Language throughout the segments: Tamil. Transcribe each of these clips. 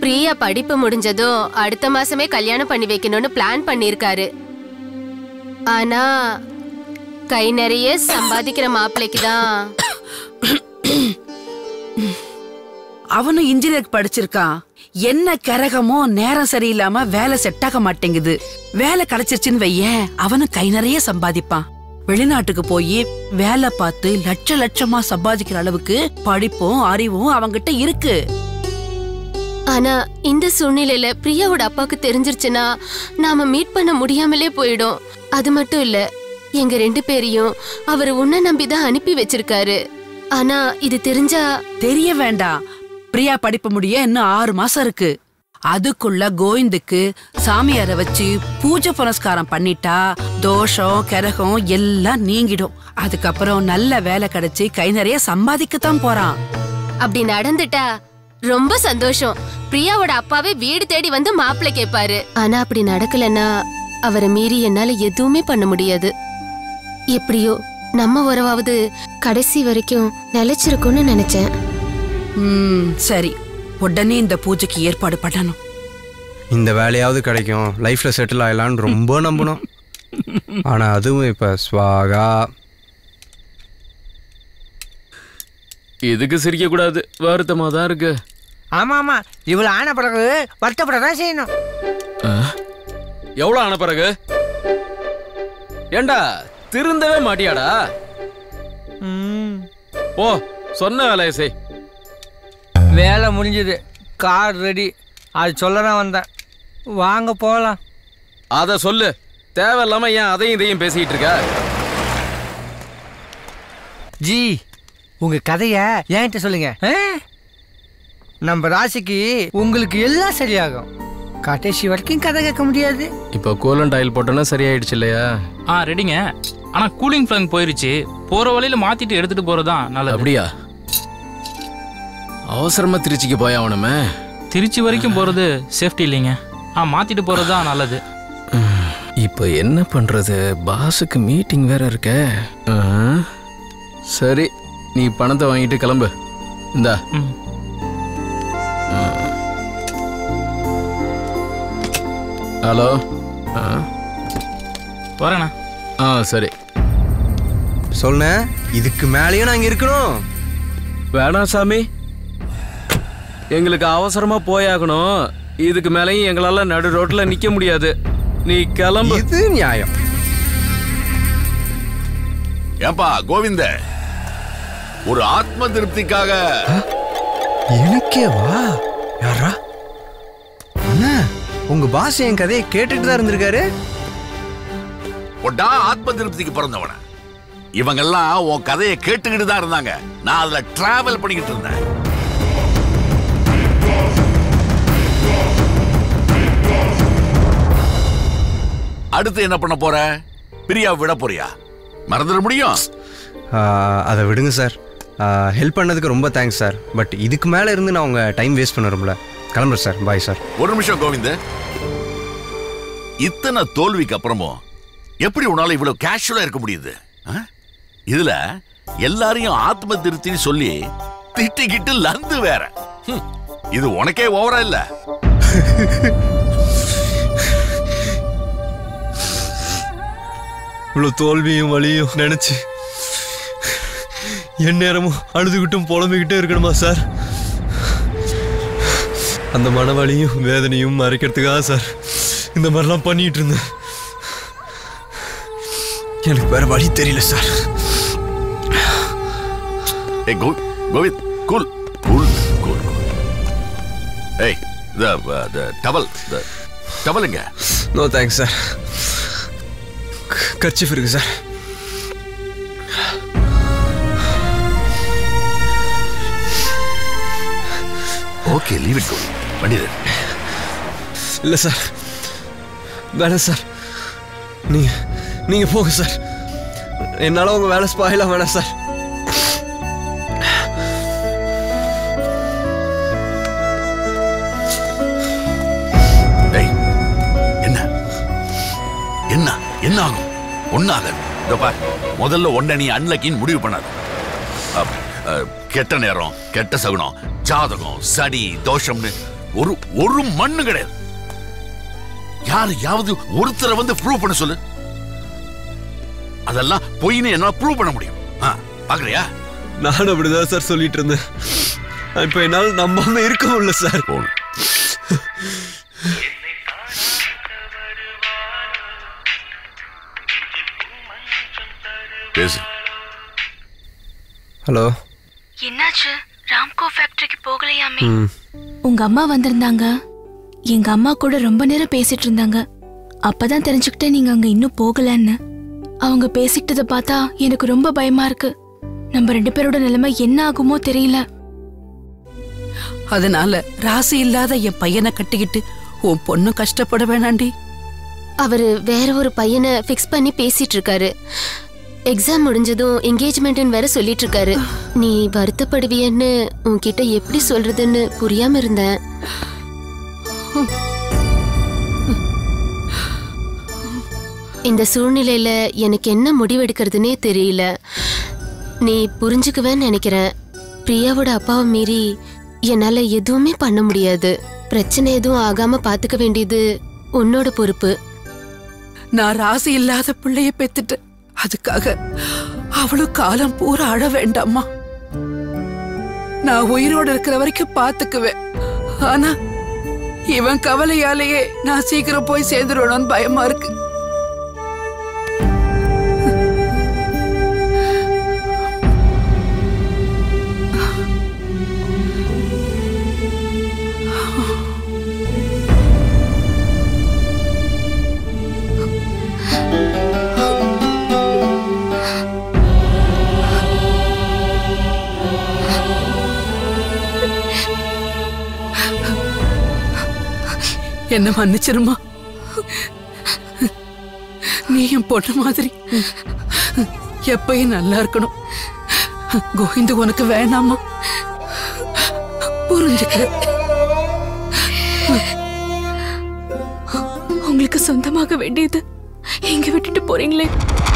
பிரியா படிப்பு முடிஞ்சதும் அடுத்த மாசமே கல்யாணம் பண்ணி வைக்கணும்னு பிளான் பண்ணிருக்காரு ஆனா கை நிறைய சம்பாதிக்கிற மாப்பிள்ளைக்கு தான் அவனும் இன்ஜினியர் படிச்சிருக்கான் என்ன கரகமோ நேரம் சரியில்லாம வேலை செட் ஆக மாட்டேங்குது வேலை கிடைச்சிருச்சுன்னு வையேன் அவனும் கை நிறைய சம்பாதிப்பான் வெளிநாட்டுக்கு போய் வேலை பார்த்து லட்ச லட்சமா சம்பாதிக்கிற அளவுக்கு படிப்பும் அறிவும் அவங்கிட்ட இருக்கு ஆனா இந்த சூழ்நிலையில பிரியாவோட அப்பாவுக்கு தெரிஞ்சிருச்சுன்னா நாம மீட் பண்ண முடியாமலே போயிடும் அது மட்டும் இல்ல எங்க ரெண்டு பேரையும் அவர் உன்னை நம்பிதான் அனுப்பி வச்சிருக்காரு ஆனா இது தெரிஞ்சா தெரிய வேண்டாம் பிரியா படிப்பு முடிய இன்னும் ஆறு மாசம் இருக்கு அதுக்குள்ள கோவிந்துக்கு சாமியார வச்சு பூஜை புனஸ்காரம் பண்ணிட்டா தோஷம் கரகம் எல்லாம் நீங்கிடும் அதுக்கப்புறம் நல்ல வேலை கிடைச்சு கை நிறைய சம்பாதிக்கத்தான் போறான் அப்படி நடந்துட்டா ரொம்ப சந்தோஷம் பிரியாவோட அப்பாவே வீடு தேடி வந்து மாப்பிள்ளை கேட்பாரு ஆனா அப்படி நடக்கலன்னா அவரை மீறி என்னால எதுவுமே பண்ண முடியாது எப்படியோ நம்ம உறவாவது கடைசி வரைக்கும் நிலைச்சிருக்கும்னு நினைச்சேன் ம் சரி உடனே இந்த பூஜைக்கு ஏற்பாடு பண்ணணும் இந்த வேலையாவது கிடைக்கும் லைஃப்ல செட்டில் ஆகலான்னு ரொம்ப நம்பணும் ஆனா அதுவும் இப்ப ஸ்வாகா இதுக்கு சிரிக்க கூடாது வருத்தமா தான் இருக்கு ஆமா ஆமா இவ்வளவு ஆன பிறகு வருத்தப்பட தான் செய்யணும் எவ்வளவு ஆன பிறகு ஏண்டா திருந்தவே மாட்டியாடா ம், ஓ சொன்ன வேலையை செய் வேலை முடிஞ்சது கார் ரெடி அது சொல்ல தான் வந்தேன் வாங்க போகலாம் அத சொல்லு தேவையில்லாம ஏன் அதையும் இதையும் பேசிக்கிட்டு இருக்க ஜி உங்க கதைய என்கிட்ட சொல்லுங்க ஆ? நம்ம ராசிக்கு உங்களுக்கு எல்லாம் சரியாகும் கடைசி வரைக்கும் கதை கேட்க முடியாது இப்போ கூலண்ட் ஆயில் போட்டோன்னா சரியாயிடுச்சு இல்லையா ஆ ரெடிங்க ஆனா கூலிங் ஃபேன் போயிருச்சு போற வழியில மாத்திட்டு எடுத்துட்டு போறதுதான் நல்லது அப்படியா அவசரமா திருச்சிக்கு போய் ஆகணுமே திருச்சி வரைக்கும் போறது சேஃப்டி இல்லைங்க ஆ மாத்திட்டு போறதுதான் நல்லது இப்போ என்ன பண்றது பாஸுக்கு மீட்டிங் வேற இருக்க சரி நீ பணத்தை வாங்கிட்டு கிளம்பு இந்தா ம். ஹலோ ஆ வரேண்ணா ஆ சரி சொன்னேன் இதுக்கு மேலேயும் நாங்க இருக்கணும் வேணாம் சாமி எங்களுக்கு அவசரமா போயாகணும் இதுக்கு மேலேயும் எங்களால நடு ரோட்ல நிக்க முடியாது நீ கிளம்பு இது நியாயம் ஏன்பா கோவிந்த ஒரு ஆத்ம திருப்திக்காக எனக்கே வா யாரா அண்ணா உங்க பாஸ் என் கதையை கேட்டுட்டு தான் இருந்திருக்காரு ஒட்டா ஆத்ம திருப்திக்கு பிறந்தவன இவங்கெல்லாம் உன் கதையை கேட்டுக்கிட்டு தான் இருந்தாங்க நான் அதுல டிராவல் பண்ணிக்கிட்டு இருந்தேன் அடுத்து என்ன பண்ண போற பிரியா விட போறியா மறந்துட முடியும் ஆஹ், அதை விடுங்க சார் ஹெல்ப் பண்ணதுக்கு ரொம்ப தேங்க்ஸ் சார் பட் இதுக்கு மேலே இருந்து நான் உங்கள் டைம் வேஸ்ட் பண்ண விரும்பல கிளம்புறேன் சார் பாய் சார் ஒரு நிமிஷம் கோவிந்த் இத்தனை தோல்விக்கு அப்புறமும் எப்படி உன்னால இவ்வளவு கேஷுவலா இருக்க முடியுது ஆ? இதுல எல்லாரையும் ஆத்ம திருப்தின்னு சொல்லி திட்டிக்கிட்டு லந்து வேற ஹம், இது உனக்கே ஓவரா இல்ல இவ்வளோ தோல்வியும் வலியும் நினச்சி என் நேரமும் அழுதுகிட்டும் புலம்பிக்கிட்டே இருக்கணுமா சார் அந்த மனவலியும் வேதனையும் மறைக்கிறதுக்காக சார் இந்த மாதிரிலாம் பண்ணிட்டு இருந்தேன் எனக்கு வேற வழி தெரியல சார் ஏ கோ கோவிந்த் கூல் கூல் கூல் ஏய் த டவல் த டவலுங்க நோ தேங்க்ஸ் சார் கர்ச்சிஃப் இருக்கு sir okay leave it Govind பண்ணிடு இல்லை சார் வேணாம் சார் நீங்க நீங்க போங்க சார் என்னால உங்க வேலை ஸ்பாயிலாம் வேணாம் சார் ஏய் என்ன என்ன என்ன ஆகும் ஒன்னாகாது இதோ பார் முதல்ல ஒன்ன நீ அன்லக்கின்னு முடிவு பண்ணாது அப், அ, கெட்ட நேரம் கெட்ட சகுனம் ஜாதகம் சடி தோஷம்னு ஒரு ஒரு மண்ணு கிடையாது யாரையாவது ஒருத்தரை வந்து ப்ரூவ் பண்ண சொல்லு அதெல்லாம் பொய்ன்னு என்னால ப்ரூவ் பண்ண முடியும் ஆ, பாக்குறியா நானும் அப்படிதான் சார் சொல்லிட்டு இருந்தேன் இப்போ என்னால் நம்பாம இருக்க முடியல சார் போன் பேசு ஹலோ என்னாச்சு ராம்கோ ஃபேக்டரிக்கு போகலையாமே ம் உங்க அம்மா வந்திருந்தாங்க எங்க அம்மா கூட ரொம்ப நேரம் பேசிட்டு இருந்தாங்க அப்பதான் தெரிஞ்சுக்கிட்டேன் நீங்க அங்க இன்னும் போகலன்னு அவங்க பேசிக்கிட்டத பார்த்தா எனக்கு ரொம்ப பயமா இருக்கு நம்ம ரெண்டு பேரோட நிலைமை என்ன ஆகுமோ தெரியல அதனால ராசி இல்லாத என் பையனை கட்டிக்கிட்டு உன் பொண்ணு கஷ்டப்பட வேணாண்டி அவரு வேற ஒரு பையனை ஃபிக்ஸ் பண்ணி பேசிட்டு இருக்காரு எக்ஸாம் முடிஞ்சதும் என்கேஜ்மெண்ட்னு வேற சொல்லிட்டு இருக்காரு நீ வருத்தப்படுவியன்னு உன்கிட்ட எப்படி சொல்றதுன்னு புரியாம இருந்தேன் இந்த சூழ்நிலையில எனக்கு என்ன முடிவெடுக்கிறதுனே தெரியல நீ புரிஞ்சுக்குவேன்னு நினைக்கிறேன் பிரியாவோட அப்பாவை மீறி என்னால எதுவுமே பண்ண முடியாது பிரச்சனை எதுவும் ஆகாம பாத்துக்க வேண்டியது உன்னோட பொறுப்பு நான் ராசி இல்லாத பிள்ளைய பெத்துட்டேன் அதுக்காக அவளும் காலம் பூரா அழ வேண்டாமா நான் உயிரோட இருக்கிற வரைக்கும் பாத்துக்குவேன் ஆனா இவன் கவலையாலேயே நான் சீக்கிரம் போய் சேர்ந்துடணும்னு பயமா இருக்கு என்ன மன்னிச்சிருமா நீ என் பொண்ணு மாதிரி எப்பயும் நல்லா இருக்கணும் கோவிந்து உனக்கு வேணாமா புரிஞ்சுக்கிறேன் உங்களுக்கு சொந்தமாக வேண்டியது எங்க விட்டுட்டு போறீங்களே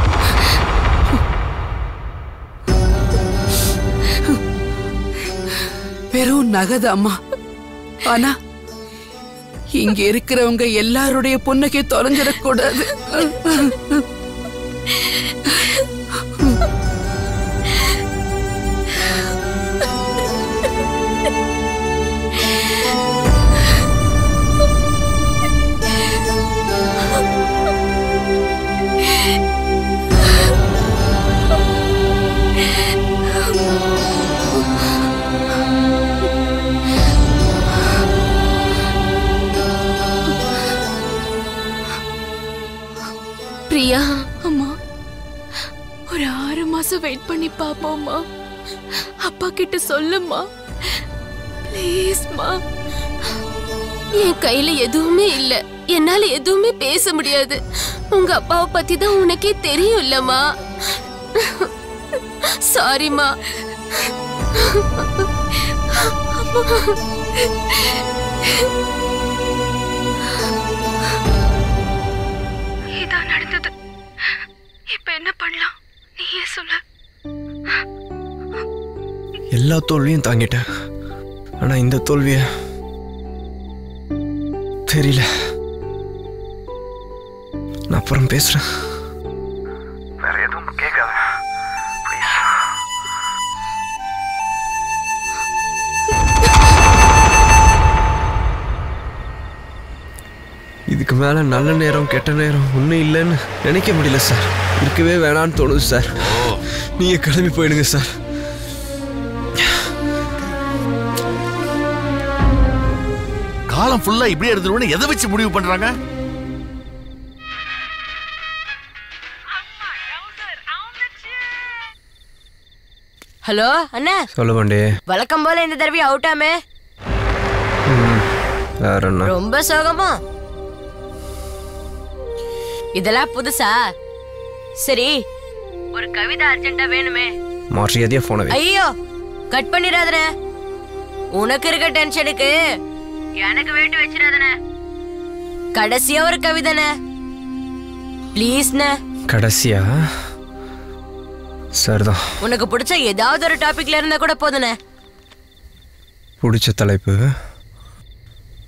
வெறும் நகதாம்மா ஆனா இங்க இருக்கிறவங்க எல்லாருடைய புன்னகை தொலைஞ்சிடக்கூடாது பிரியா அம்மா ஒரு ஆறு மாசம் வெயிட் பண்ணி பாப்போம்மா அப்பா கிட்ட சொல்லுமா ப்ளீஸ்மா என் கையில எதுவுமே இல்ல என்னால எதுவுமே பேச முடியாது உங்க அப்பாவை பத்தி தான் உனக்கே தெரியும் இல்லம்மா சாரிம்மா இதான் நடந்தது இப்ப என்ன பண்ணலாம் நீயே சொல்லு எல்லா தோல்வியும் தாங்கிட்டேன் ஆனா இந்த தோல்விய தெரியல நான் அப்புறம் பேசுறேன் வேற எதுவும் கேட்காத இதுக்கு மேல நல்ல நேரம் கெட்ட நேரம் ஒன்றும் இல்லைன்னு நினைக்க முடியல சார் இருக்கவே வேணான்னு தோணுது சார் நீங்க கிளம்பி போயிடுங்க சார் காலம் ஃபுல்லா இப்படியே எடுத்துருவோன்னு எதை வச்சு முடிவு பண்றாங்க ஹலோ அண்ணா சொல்ல மாண்டே வழக்கம் போல இந்த தடவை அவுட்டாமே வேற என்ன ரொம்ப சோகமா இதெல்லாம் புதுசா சரி ஒரு கவிதை அர்ஜென்ட்டா வேணுமே மரியாதையா போன வை ஐயோ கட் பண்ணிடாதனே உனக்கு இருக்க டென்ஷனுக்கு எனக்கு வேண்டி வச்சிடாதனே கடைசியா ஒரு கவிதைனே ப்ளீஸ்ண்ணே கடைசியா சரிதான் உனக்கு பிடிச்ச ஏதாவது ஒரு டாபிக்ல இருந்தா கூட போதுனே பிடிச்ச தலைப்பு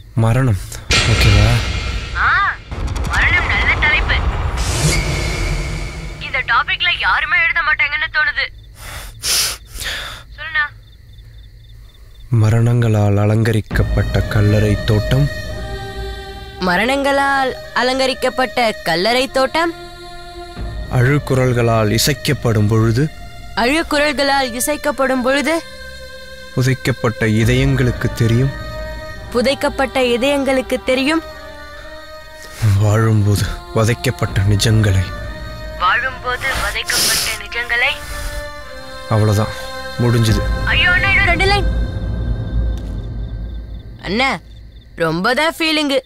மரணம் ஓகேவா மரணம் நல்ல தலைப்பு இந்த டாபிக்ல யாருமே எழுத மாட்டாங்கன்னு தோணுது சொல்லுண்ணா மரணங்களால் அலங்கரிக்கப்பட்ட கல்லறை தோட்டம் மரணங்களால் அலங்கரிக்கப்பட்ட கல்லறை தோட்டம் அழுக்குரல்களால் இசைக்கப்படும் பொழுது அழுக்குரல்களால் இசைக்கப்படும் பொழுது புதைக்கப்பட்ட இதயங்களுக்கு தெரியும் புதைக்கப்பட்ட இதயங்களுக்கு தெரியும் வாழும்போது வதைக்கப்பட்ட நிஜங்களை வாழும்போது வதைக்கப்பட்ட நிஜங்களை அவ்வளோதான் முடிஞ்சுது ஐயோ அண்ணா இன்னும் ரெண்டு லைன் அண்ணா ரொம்ப தான் ஃபீலிங்கு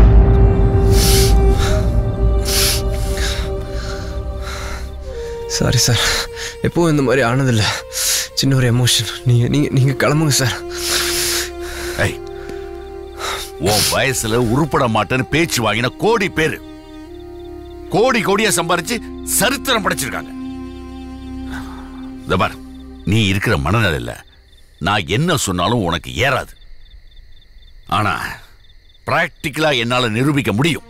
சாரி சார் எப்பவும் இந்த மாதிரி ஆனதில்லை சின்ன ஒரு எமோஷன் நீங்கள் நீங்கள் நீங்கள் கிளம்புங்க சார் ஏய் உன் வயசுல உருப்பட மாட்டேன்னு பேச்சு வாங்கின கோடி பேரு கோடி கோடியா சம்பாரிச்சு சரித்திரம் படைச்சிருக்காங்க இந்த பார் நீ இருக்கிற மனநிலையில நான் என்ன சொன்னாலும் உனக்கு ஏறாது ஆனா பிராக்டிக்கலா என்னால நிரூபிக்க முடியும்